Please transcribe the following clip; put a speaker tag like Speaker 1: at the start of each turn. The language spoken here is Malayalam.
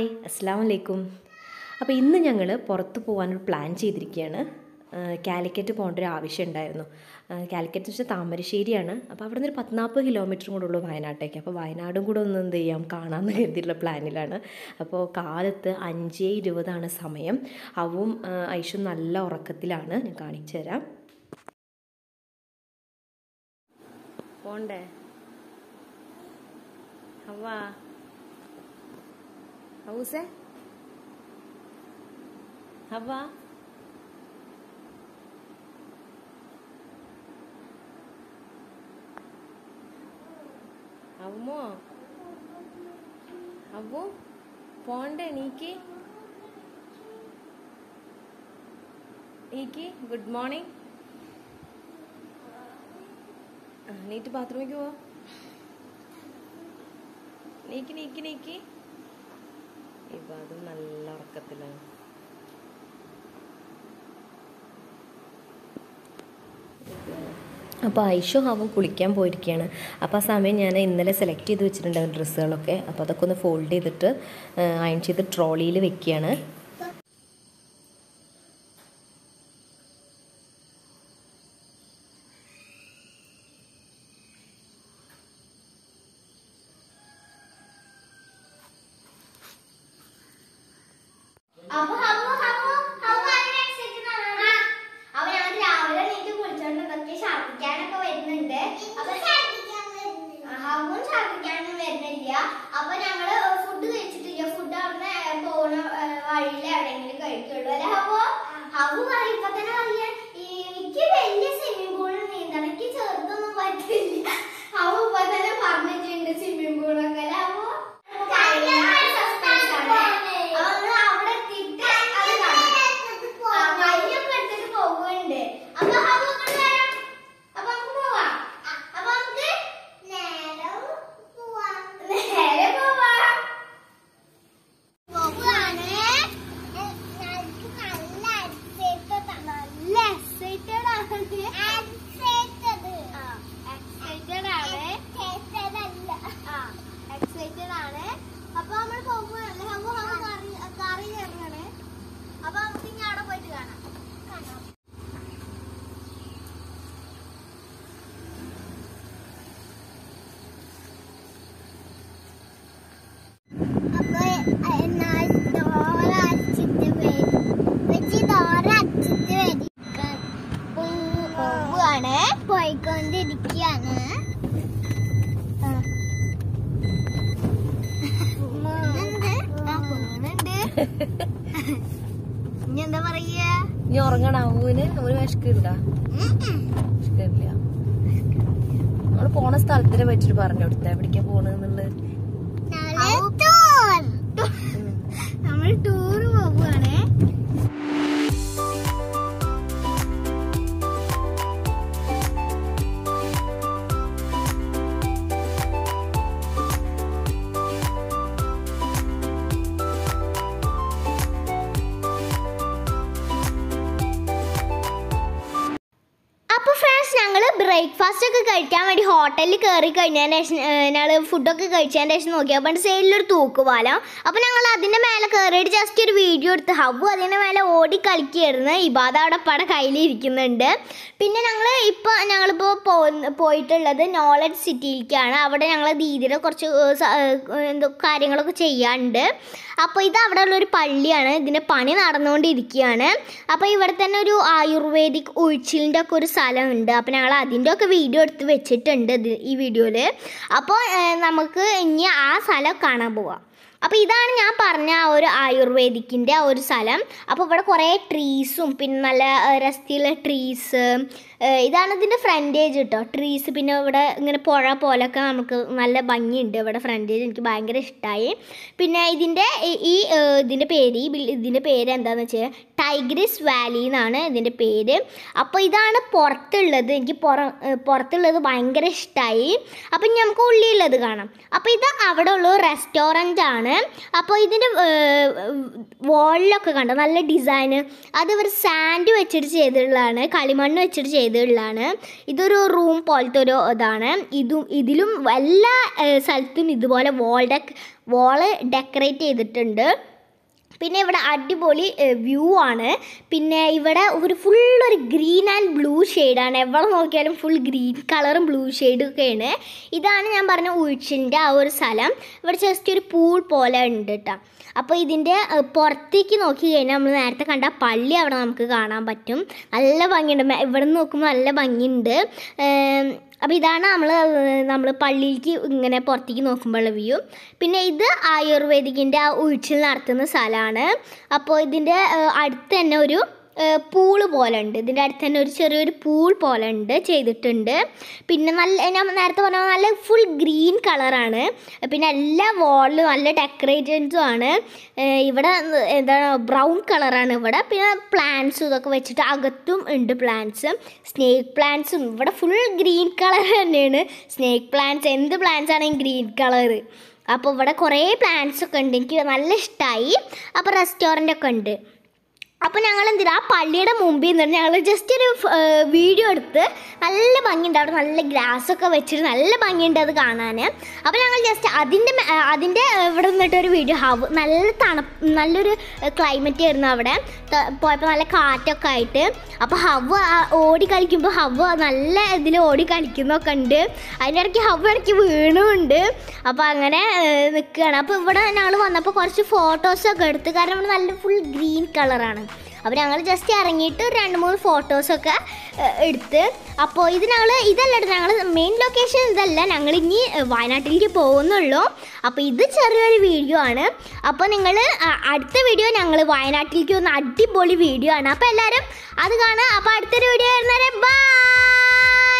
Speaker 1: ഹായ് അസ്സാം വലൈക്കും അപ്പോൾ ഇന്ന് ഞങ്ങൾ പുറത്ത് പോകാനൊരു പ്ലാൻ ചെയ്തിരിക്കുകയാണ് ആഹ് കാലിക്കറ്റ് പോകേണ്ട ഒരു ആവശ്യം ഉണ്ടായിരുന്നു ആഹ് കാലിക്കറ്റ് എന്ന് വെച്ചാൽ താമരശ്ശേരിയാണ് അപ്പോൾ അവിടെ നിന്ന് ഒരു പത്നാൽപ്പത് കിലോമീറ്ററും കൂടെ ഉള്ളൂ വയനാട്ടേക്ക് അപ്പോൾ വയനാടും കൂടെ ഒന്ന് എന്ത് ചെയ്യാം കാണാമെന്ന് കരുതിയിട്ടുള്ള പ്ലാനിലാണ് അപ്പോൾ കാലത്ത് അഞ്ച് ഇരുപതാണ് സമയം അവും ആഹ് ഐഷും നല്ല ഉറക്കത്തിലാണ് ഞാൻ കാണിച്ചു തരാം പോണ്ടേ ഹവാ ഹൗസേ ഹവാ അവമോ അവു പോണ്ടേ നീക്ക് നീക്ക് ഗുഡ് മോർണിംഗ് നീറ്റ് ബാത്റൂമിലേക്ക് പോ നീക്ക് നീക്ക് നീക്ക് ഇപ്പൊ അത് നല്ല ഉറക്കത്തിലാണ് അപ്പോൾ ഐഷു ഹവും കുളിക്കാൻ പോയിരിക്കുകയാണ് അപ്പോൾ ആ സമയം ഞാൻ ഇന്നലെ സെലക്ട് ചെയ്ത് വെച്ചിട്ടുണ്ടായിരുന്നു ഡ്രസ്സുകളൊക്കെ അപ്പോൾ അതൊക്കെ ഒന്ന് ഫോൾഡ് ചെയ്തിട്ട് അയൺ ചെയ്ത് ട്രോളിയിൽ വെക്കുകയാണ്
Speaker 2: അപ്പൊ ഹമ്മു ഹമ്മു ഹമ്മു അതിന് excited ആണ്. അപ്പൊ ഞങ്ങൾ രാവിലെ എണീറ്റ് കുളിച്ചോണ്ട് ഇതൊക്കെ ഛർദ്ദിക്കാനൊക്കെ വരുന്നുണ്ട് അപ്പൊ ആ, ഹമ്മും ഛർദ്ദിക്കാനൊന്നും വരുന്നില്ല അപ്പൊ ഞങ്ങള് ഫുഡ് കഴിച്ചിട്ടില്ല ഫുഡ് അവിടുന്ന് പോണ വഴിയിൽ എവിടെയെങ്കിലും കഴിക്കുള്ളൂ അല്ലെ ഹവു ഹവു പറയും ഇപ്പൊ തന്നെ പറയാ എനിക്ക് വലിയ സ്വിമ്മിംഗ് പൂളിൽ നീന്തണം എനിക്ക് ചെറുതൊന്നും പറ്റില്ല ഹവു ഇപ്പൊ തന്നെ പറഞ്ഞിട്ടുണ്ട് സ്വിമ്മിംഗ് പൂളൊക്കെ അല്ലെ ഹവു സസ്പെൻസ് ആണ് അവള് അവിടെ എത്തിയിട്ട് അത് കാണും. ആ, കയ്യൊക്കെ എടുത്തിട്ട് പോവുന്നുണ്ട്. അപ്പൊ ഹവു ഇങ്ങോട്ട് വരാം. അപ്പൊ നമുക്ക് പോവാം. അപ്പൊ നമുക്ക് നേരെ പോവാം. പോവാണ്. നല്ല excited ആണ്. ആ, excited ആണ്. ആ, excited ആണ്. അപ്പൊ നമ്മൾ പോകുവാണ് ഹമ്മു ഹമ്മു കറി കറി കയറുകയാണ് അപ്പൊ നമുക്ക് ഇനി അവിടെ പോയിട്ട് കാണാം അപ്പൊ എന്നാൽ ഡോറ അച്ചിട്ട് വരും വെച്ച് ഡോറ അച്ചിട്ട് വരും പോവുകയാണ് പോയിക്കൊണ്ടിരിക്കുകയാണ് ഇനി എന്താ പറയാ
Speaker 1: ഇനി ഉറങ്ങണ അവന് ഒരു വിശക്കുണ്ടാ വിശക്കില്ല നമ്മള് പോണ സ്ഥലത്തിനെ പറ്റിട്ട് പറഞ്ഞു കൊടുത്ത എവിടേക്കാ പോണെന്നുള്ളത്
Speaker 2: നമ്മൾ ടൂർ പോവുകയാണേ അപ്പോൾ ഫ്രണ്ട്സ് ഞങ്ങൾ ബ്രേക്ക്ഫാസ്റ്റ് ഒക്കെ കഴിക്കാൻ വേണ്ടി ഹോട്ടലിൽ കയറി കഴിഞ്ഞതിന് ശേഷം ഞങ്ങൾ ഫുഡൊക്കെ കഴിച്ചതിന് ശേഷം നോക്കിയപ്പോൾ സൈഡിലൊരു തൂക്കുപാലം അപ്പോൾ ഞങ്ങൾ അതിൻ്റെ മേലെ കയറിയിട്ട് ജസ്റ്റ് ഒരു വീഡിയോ എടുത്ത് ഹബ്ബു അതിൻ്റെ മേലെ ഓടി കളിക്കുകയായിരുന്നു ഇബാദ അവിടെ പട കയ്യിലിരിക്കുന്നുണ്ട് പിന്നെ ഞങ്ങൾ ഇപ്പോൾ ഞങ്ങളിപ്പോൾ പോ പോയിട്ടുള്ളത് നോളജ് സിറ്റിയിലേക്കാണ് അവിടെ ഞങ്ങൾ ദീദിയുടെ കുറച്ച് ഏഹ്, സ- ഏഹ്, എന്തോ കാര്യങ്ങളൊക്കെ ചെയ്യാനുണ്ട് അപ്പോൾ ഇത് അവിടെ ഉള്ളൊരു പള്ളിയാണ് ഇതിൻ്റെ പണി നടന്നുകൊണ്ടിരിക്കുകയാണ് അപ്പോൾ ഇവിടെ തന്നെ ഒരു ആയുർവേദിക് ഉഴിച്ചിലിൻ്റെ ഒക്കെ ഒരു സ്ഥലമുണ്ട് അപ്പോൾ ഞങ്ങൾ അതിൻ്റെ ഒക്കെ വീഡിയോ എടുത്ത് വെച്ചിട്ടുണ്ട് ഇത് ഈ വീഡിയോയിൽ അപ്പോൾ ഏഹ്, നമുക്ക് ഇനി ആ സ്ഥലം കാണാൻ പോവാം അപ്പോൾ ഇതാണ് ഞാൻ പറഞ്ഞ ആ ഒരു ആയുർവേദിക്കിൻ്റെ ആ ഒരു സ്ഥലം അപ്പോൾ ഇവിടെ കുറേ ട്രീസും പിന്നെ നല്ല ഏഹ്, രസത്തിലുള്ള ട്രീസ് ഇതാണ് ഇതിൻ്റെ ഫ്രണ്ടേജ് കേട്ടോ ട്രീസ് പിന്നെ ഇവിടെ ഇങ്ങനെ പുഴ പോലൊക്കെ നമുക്ക് നല്ല ഭംഗിയുണ്ട് ഇവിടെ ഫ്രണ്ടേജ് എനിക്ക് ഭയങ്കര ഇഷ്ടമായി പിന്നെ ഇതിൻ്റെ ഈ- ഈ ഏഹ്, ഇതിൻ്റെ പേര് ഈ ബിൽ- ഇതിൻ്റെ പേര് എന്താണെന്ന് വെച്ചാൽ ടൈഗ്രിസ് വാലി എന്നാണ് ഇതിൻ്റെ പേര് അപ്പോൾ ഇതാണ് പുറത്തുള്ളത് എനിക്ക് പുറ ഏഹ്, പുറത്തുള്ളത് ഭയങ്കര ഇഷ്ടമായി അപ്പം ഇനി നമുക്ക് ഉള്ളിലുള്ളത് കാണാം അപ്പോൾ ഇത് അവിടെ ഉള്ള റെസ്റ്റോറൻ്റ് ആണ് ആണ് അപ്പോൾ ഇതിൻ്റെ വാളിലൊക്കെ കണ്ടോ നല്ല ഡിസൈന് അത് ഇവർ സാൻഡ് വെച്ചിട്ട് ചെയ്തിട്ടുള്ളതാണ് കളിമണ്ണ് വെച്ചിട്ട് ചെയ്തിട്ടുള്ളതാണ് ഇതൊരു റൂം പോലത്തെ ഒരു ഇതാണ് ഇതും ഇതിലും എല്ലാ ഏഹ്, സ്ഥലത്തും ഇതുപോലെ വാൾ ഡെക്ക് വാള് ഡെക്കറേറ്റ് ചെയ്തിട്ടുണ്ട് പിന്നെ ഇവിടെ അടിപൊളി വ്യൂ ആണ് പിന്നെ ഇവിടെ ഒരു ഫുൾ ഒരു ഗ്രീൻ ആൻഡ് ബ്ലൂ ഷെയ്ഡാണ് എവിടെ നോക്കിയാലും ഫുൾ ഗ്രീൻ കളറും ബ്ലൂ ഷെയ്ഡും ഒക്കെയാണ് ഇതാണ് ഞാൻ പറഞ്ഞ ഉഴിച്ചിൻ്റെ ആ ഒരു സ്ഥലം ഇവിടെ ജസ്റ്റ് ഒരു പൂൾ പോലെ ഉണ്ട് കേട്ടോ അപ്പോൾ ഇതിൻ്റെ ഏഹ്, പുറത്തേക്ക് നോക്കി കഴിഞ്ഞാൽ നമ്മൾ നേരത്തെ കണ്ട പള്ളി അവിടെ നമുക്ക് കാണാൻ പറ്റും നല്ല ഭംഗിയുണ്ട് മേ- ഇവിടെ നിന്ന് നോക്കുമ്പോൾ നല്ല ഭംഗിയുണ്ട് ഏം, അപ്പോൾ ഇതാണ് നമ്മൾ നമ്മൾ പള്ളിയിലേക്ക് ഇങ്ങനെ പുറത്തേക്ക് നോക്കുമ്പോഴുള്ള വ്യൂ പിന്നെ ഇത് ആയുർവേദിക്കിൻ്റെ ആ ഉഴിച്ചിൽ നടത്തുന്ന സ്ഥലമാണ് അപ്പോൾ ഇതിൻ്റെ ഏഹ്, അടുത്ത് തന്നെ ഒരു പൂള് പോലെ ഉണ്ട് ഇതിൻ്റെ അടുത്ത് തന്നെ ഒരു ചെറിയൊരു പൂൾ പോലെ ഉണ്ട് ചെയ്തിട്ടുണ്ട് പിന്നെ നല്ല ഞാൻ നേരത്തെ പറഞ്ഞ പോലെ നല്ല ഫുൾ ഗ്രീൻ കളറാണ് പിന്നെ എല്ലാ വാളിലും നല്ല ഡെക്കറേറ്റൻസും ആണ് ഏഹ് ഇവിടെ എന്താണ് ബ്രൗൺ കളറാണ് ഇവിടെ പിന്നെ പ്ലാന്റ്സും ഇതൊക്കെ വെച്ചിട്ട് അകത്തും ഉണ്ട് പ്ലാന്റ്സ് സ്നേക്ക് പ്ലാന്റ്സും ഇവിടെ ഫുൾ ഗ്രീൻ കളർ തന്നെയാണ് സ്നേക്ക് പ്ലാന്റ്സ് എന്ത് പ്ലാന്റ്സ് ആണെങ്കിലും ഗ്രീൻ കളർ അപ്പോൾ ഇവിടെ കുറേ പ്ലാന്റ്സ് ഒക്കെ ഉണ്ട് എനിക്ക് നല്ല ഇഷ്ടമായി അപ്പോൾ റെസ്റ്റോറൻ്റ് ഒക്കെ ഉണ്ട് അപ്പോൾ ഞങ്ങൾ എന്തിനാ ആ പള്ളിയുടെ മുമ്പിൽ നിന്ന് ഞങ്ങൾ ജസ്റ്റ് ഒരു വീഡിയോ എടുത്ത് നല്ല ഭംഗിയുണ്ട് അവിടെ നല്ല ഗ്ലാസ് ഒക്കെ വെച്ചിട്ട് നല്ല ഭംഗിയുണ്ട് അത് കാണാൻ അപ്പോൾ ഞങ്ങൾ ജസ്റ്റ് അതിൻ്റെ മേ- ആ, അതിൻ്റെ ആ, ഇവിടെ നിന്നിട്ട് ഒരു വീഡിയോ ഹവ് നല്ല തണുപ്പ് നല്ലൊരു ക്ലൈമറ്റ് ആയിരുന്നു അവിടെ ത- പോയപ്പോൾ നല്ല കാറ്റൊക്കെ ആയിട്ട് അപ്പോൾ ഹവ് ആ- ഓടി കളിക്കുമ്പോൾ ഹവ് നല്ല ഇതിൽ ഓടി കളിക്കുന്നൊക്കെ ഉണ്ട് അതിൻ്റെ ഇടയ്ക്ക് ഹവ് ഇടയ്ക്ക് വീണുമുണ്ട് അപ്പോൾ അങ്ങനെ നിൽക്കുകയാണ് അപ്പോൾ ഇവിടെ ഞങ്ങൾ വന്നപ്പോൾ കുറച്ച് ഫോട്ടോസൊക്കെ എടുത്ത് കാരണം ഇവിടെ നല്ല ഫുൾ ഗ്രീൻ കളറാണ് അപ്പോൾ ഞങ്ങൾ ജസ്റ്റ് ഇറങ്ങിയിട്ട് ഒരു രണ്ട് മൂന്ന് ഫോട്ടോസൊക്കെ ഏഹ്, എടുത്ത് അപ്പോൾ ഇത് ഞങ്ങൾ ഇതല്ല ഞങ്ങൾ മെയിൻ ലൊക്കേഷൻ ഇതല്ല ഞങ്ങൾ ഇനി ഏഹ്, വയനാട്ടിലേക്ക് പോകുന്നുള്ളൂ അപ്പോൾ ഇത് ചെറിയൊരു വീഡിയോ ആണ് അപ്പോൾ നിങ്ങൾ അടുത്ത വീഡിയോ ഞങ്ങൾ വയനാട്ടിലേക്ക് വന്ന അടിപൊളി വീഡിയോ ആണ് അപ്പോൾ എല്ലാവരും അത് കാണുക അപ്പോൾ അടുത്തൊരു വീഡിയോ വരുന്നവരെ ബൈ